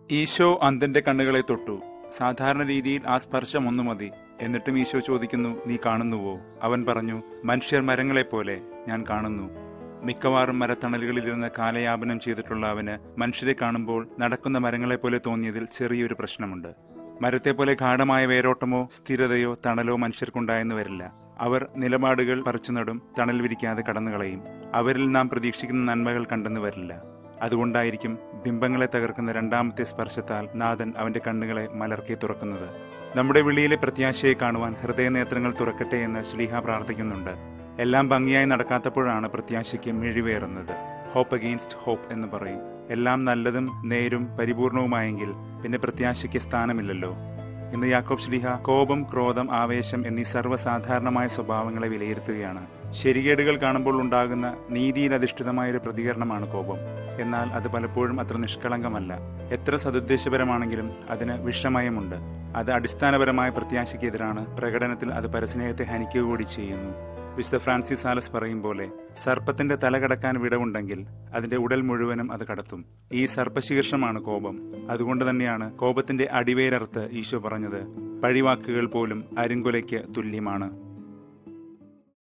ഈശോ അന്ധന്റെ കണ്ണുകളെ തൊട്ടു സാധാരണ രീതിയിൽ ആ സ്പർശം ഒന്നു മതി എന്നിട്ടും ഈശോ ചോദിക്കുന്നു നീ കാണുന്നുവോ അവൻ പറഞ്ഞു മനുഷ്യർ മരങ്ങളെപ്പോലെ ഞാൻ കാണുന്നു മിക്കവാറും മരത്തണലുകളിലിരുന്ന് കാലയാപനം ചെയ്തിട്ടുള്ള അവന് മനുഷ്യരെ കാണുമ്പോൾ നടക്കുന്ന മരങ്ങളെപ്പോലെ തോന്നിയതിൽ ചെറിയൊരു പ്രശ്നമുണ്ട് മരത്തെപ്പോലെ ഗാഠമായ വേരോട്ടമോ സ്ഥിരതയോ തണലോ മനുഷ്യർക്കുണ്ടായെന്ന് വരില്ല അവർ നിലപാടുകൾ പറിച്ചു നടും തണൽ വിരിക്കാതെ കടന്നുകളയും അവരിൽ നാം പ്രതീക്ഷിക്കുന്ന നന്മകൾ കണ്ടെന്ന് വരില്ല അതുകൊണ്ടായിരിക്കും ബിംബങ്ങളെ തകർക്കുന്ന രണ്ടാമത്തെ സ്പർശത്താൽ നാഥൻ അവന്റെ കണ്ണുകളെ മലർക്കെ തുറക്കുന്നത് നമ്മുടെ വിളിയിലെ പ്രത്യാശയെ കാണുവാൻ ഹൃദയനേത്രങ്ങൾ തുറക്കട്ടെ എന്ന് ശ്ലീഹ പ്രാർത്ഥിക്കുന്നുണ്ട് എല്ലാം ഭംഗിയായി നടക്കാത്തപ്പോഴാണ് പ്രത്യാശയ്ക്ക് മിഴിവേറുന്നത് ഹോപ്പ് അഗെയിൻസ്റ്റ് ഹോപ്പ് എന്ന് പറയും എല്ലാം നല്ലതും നേരും പരിപൂർണവുമായെങ്കിൽ പിന്നെ പ്രത്യാശയ്ക്ക് സ്ഥാനമില്ലല്ലോ ഇന്ന് യാക്കോബ് ശ്ലീഹ കോപം ക്രോധം ആവേശം എന്നീ സർവ്വസാധാരണമായ സ്വഭാവങ്ങളെ വിലയിരുത്തുകയാണ് ശരികേടുകൾ കാണുമ്പോൾ ഉണ്ടാകുന്ന നീതിയിൽ അധിഷ്ഠിതമായ ഒരു പ്രതികരണമാണ് കോപം എന്നാൽ അത് പലപ്പോഴും അത്ര നിഷ്കളങ്കമല്ല എത്ര സതുദ്ദേശപരമാണെങ്കിലും അതിന് വിഷമയമുണ്ട് അത് അടിസ്ഥാനപരമായ പ്രത്യാശയ്ക്കെതിരാണ് പ്രകടനത്തിൽ അത് പരസ്നേഹത്തെ ഹനിക്കുക കൂടി ചെയ്യുന്നു വിശുദ്ധ ഫ്രാൻസിസ് സാലസ് പറയും പോലെ സർപ്പത്തിന്റെ തല കടക്കാൻ വിടവുണ്ടെങ്കിൽ അതിന്റെ ഉടൽ മുഴുവനും അത് കടത്തും ഈ സർപ്പശീർഷമാണ് കോപം അതുകൊണ്ട് തന്നെയാണ് കോപത്തിന്റെ അടിവേരർത്ത് ഈശോ പറഞ്ഞത് പഴിവാക്കുകൾ പോലും അരുങ്കൊലയ്ക്ക് തുല്യമാണ്